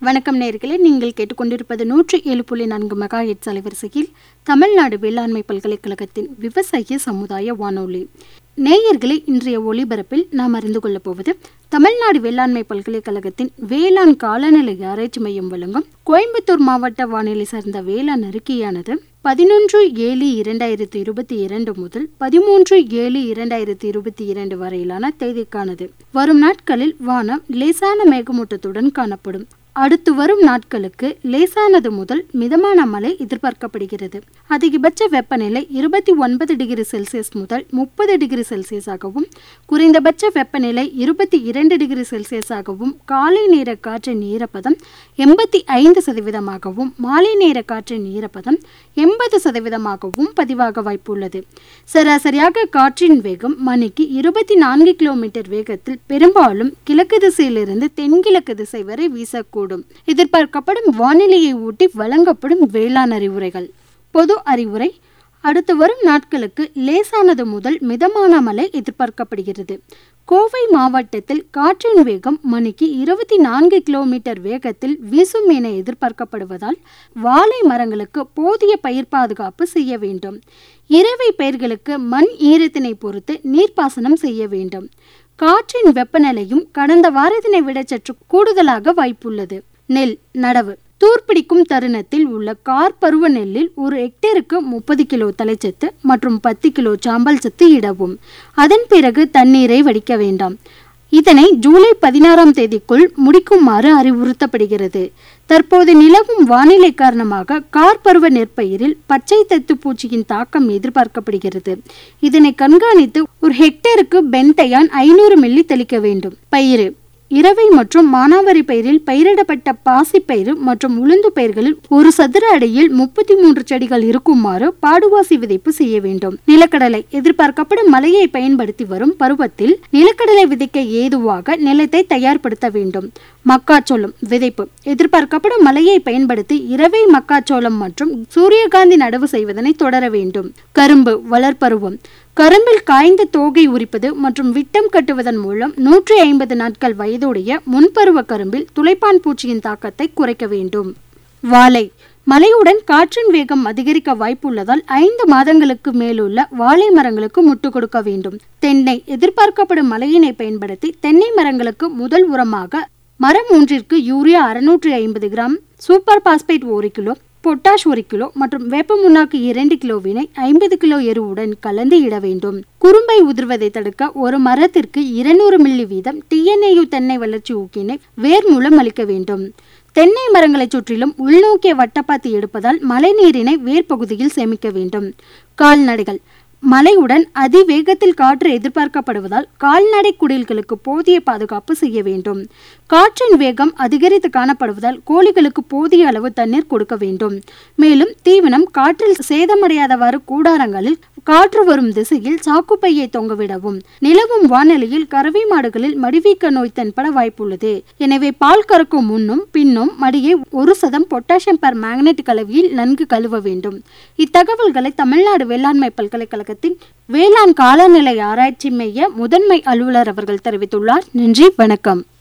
வணக்கம் நேர்களே நீங்கள் கேட்டுக்கொண்டிருப்பது நூற்றி ஏழு புள்ளி நான்கு மெகா ஹெட்ஸ் அலைவரிசையில் தமிழ்நாடு வேளாண்மை பல்கலைக்கழகத்தின் விவசாய சமுதாய வானொலி நேயர்களே இன்றைய ஒளிபரப்பில் நாம் அறிந்து கொள்ளப் போவது தமிழ்நாடு வேளாண்மை பல்கலைக்கழகத்தின் வேளாண் காலநிலை ஆராய்ச்சி மையம் வழங்கும் கோயம்புத்தூர் மாவட்ட வானிலை சார்ந்த வேளாண் அறிக்கையானது பதினொன்று ஏழு இரண்டாயிரத்தி இருபத்தி இரண்டு முதல் பதிமூன்று ஏழு இரண்டாயிரத்தி இருபத்தி இரண்டு வரையிலான தேதிக்கானது வரும் நாட்களில் வானம் லேசான மேகமூட்டத்துடன் காணப்படும் அடுத்து வரும் நாட்களுக்கு லேசானது முதல் மிதமான மழை எதிர்பார்க்கப்படுகிறது அதிகபட்ச வெப்பநிலை இருபத்தி ஒன்பது டிகிரி செல்சியஸ் முதல் முப்பது டிகிரி செல்சியஸாகவும் குறைந்தபட்ச வெப்பநிலை இருபத்தி இரண்டு டிகிரி செல்சியஸாகவும் காலை நேர காற்றின் ஈரப்பதம் எண்பத்தி ஐந்து சதவீதமாகவும் மாலை நேர காற்றின் ஈரப்பதம் எண்பது சதவீதமாகவும் பதிவாக வாய்ப்புள்ளது சராசரியாக காற்றின் வேகம் மணிக்கு இருபத்தி நான்கு கிலோமீட்டர் வேகத்தில் பெரும்பாலும் கிழக்கு திசையிலிருந்து தென்கிழக்கு திசை வரை வீசக்கூடும் எதிர்பார்க்கப்படும் வானிலையை ஊட்டி வழங்கப்படும் வேளாண் அறிவுரைகள் பொது அறிவுரை அடுத்து வரும் நாட்களுக்கு லேசானது முதல் மிதமான மழை எதிர்பார்க்கப்படுகிறது கோவை மாவட்டத்தில் காற்றின் வேகம் மணிக்கு இருபத்தி நான்கு கிலோமீட்டர் வேகத்தில் வீசும் என எதிர்பார்க்கப்படுவதால் வாழை மரங்களுக்கு போதிய பயிர் பாதுகாப்பு செய்ய வேண்டும் இரவை பயிர்களுக்கு மண் ஈரத்தினை பொறுத்து நீர்ப்பாசனம் செய்ய வேண்டும் காற்றின் வெப்பநிலையும் கடந்த வாரத்தினை விட சற்று கூடுதலாக வாய்ப்புள்ளது நெல் நடவு தூர்பிடிக்கும் தருணத்தில் உள்ள கார் பருவ நெல்லில் ஒரு ஹெக்டேருக்கு முப்பது கிலோ தலைச்சத்து மற்றும் பத்து கிலோ சாம்பல் சத்து இடவும் அதன் பிறகு தண்ணீரை வடிக்க வேண்டாம் இதனை ஜூலை பதினாறாம் தேதிக்குள் முடிக்குமாறு அறிவுறுத்தப்படுகிறது தற்போது நிலவும் வானிலை காரணமாக கார் பருவ நெற்பயிரில் பச்சை தத்து பூச்சியின் தாக்கம் எதிர்பார்க்கப்படுகிறது இதனை கண்காணித்து ஒரு ஹெக்டேருக்கு பென்டையான் ஐநூறு மில்லி தெளிக்க வேண்டும் பயிறு இரவை மற்றும் மானாவாரி பயிரில் பயிரிடப்பட்ட பாசிப்பயிறு மற்றும் உளுந்து பயிர்களில் ஒரு சதுர அடியில் முப்பத்தி மூன்று செடிகள் இருக்குமாறு பாடுவாசி விதைப்பு செய்ய வேண்டும் நிலக்கடலை எதிர்பார்க்கப்படும் மழையை பயன்படுத்தி வரும் பருவத்தில் நிலக்கடலை விதைக்க ஏதுவாக நிலத்தை தயார்படுத்த வேண்டும் மக்காச்சோளம் விதைப்பு எதிர்பார்க்கப்படும் மழையை பயன்படுத்தி இரவை மக்காச்சோளம் மற்றும் சூரியகாந்தி நடவு செய்வதனை தொடர வேண்டும் கரும்பு வளர்ப்பருவம் கரும்பில் காய்ந்த தோகை உரிப்பது மற்றும் விட்டம் கட்டுவதன் மூலம் நூற்றி ஐம்பது நாட்கள் வயதுடைய முன்பருவ கரும்பில் துளைப்பான் பூச்சியின் தாக்கத்தை குறைக்க வேண்டும் வாழை மழையுடன் காற்றின் வேகம் அதிகரிக்க வாய்ப்புள்ளதால் ஐந்து மாதங்களுக்கு மேலுள்ள வாழை மரங்களுக்கு முட்டு கொடுக்க வேண்டும் தென்னை எதிர்பார்க்கப்படும் மழையினை பயன்படுத்தி தென்னை மரங்களுக்கு முதல் உரமாக மரம் ஒன்றிற்கு யூரியா அறுநூற்றி ஐம்பது கிராம் சூப்பர் பாஸ்பேட் ஒரு கிலோ பொட்டாஷ் ஒரு கிலோ மற்றும் வேப்ப முன்னாக்கு இரண்டு கிலோவினை ஐம்பது கிலோ எருவுடன் கலந்து இட வேண்டும் குறும்பை உதிர்வதை தடுக்க ஒரு மரத்திற்கு இருநூறு மில்லி வீதம் டிஎன்ஏயு தென்னை வளர்ச்சி ஊக்கினை வேர் மூலம் அளிக்க வேண்டும் தென்னை மரங்களை சுற்றிலும் உள்நோக்கிய வட்டப்பாத்தி எடுப்பதால் மழைநீரினை வேர் பகுதியில் சேமிக்க வேண்டும் கால்நடைகள் மழையுடன் அதிவேகத்தில் காற்று எதிர்பார்க்கப்படுவதால் கால்நடை குடில்களுக்கு போதிய பாதுகாப்பு செய்ய வேண்டும் காற்றின் வேகம் அதிகரித்து காணப்படுவதால் கோழிகளுக்கு போதிய அளவு தண்ணீர் கொடுக்க வேண்டும் மேலும் தீவனம் காற்றில் சேதமடையாதவாறு கூடாரங்களில் காற்று வரும் திசையில் சாக்குப்பையை தொங்கவிடவும் நிலவும் வானிலையில் கறவை மாடுகளில் மடிவீக்க நோய் தென்பட வாய்ப்புள்ளது எனவே பால் கறக்கும் முன்னும் பின்னும் மடியை ஒரு சதம் பொட்டாசியம் பெர் மேக்னெட் கலவையில் நன்கு கழுவ வேண்டும் இத்தகவல்களை தமிழ்நாடு வேளாண்மை பல்கலைக்கழகத்தின் வேளாண் காலநிலை ஆராய்ச்சி மைய முதன்மை அலுவலர் அவர்கள் தெரிவித்துள்ளார் நன்றி வணக்கம்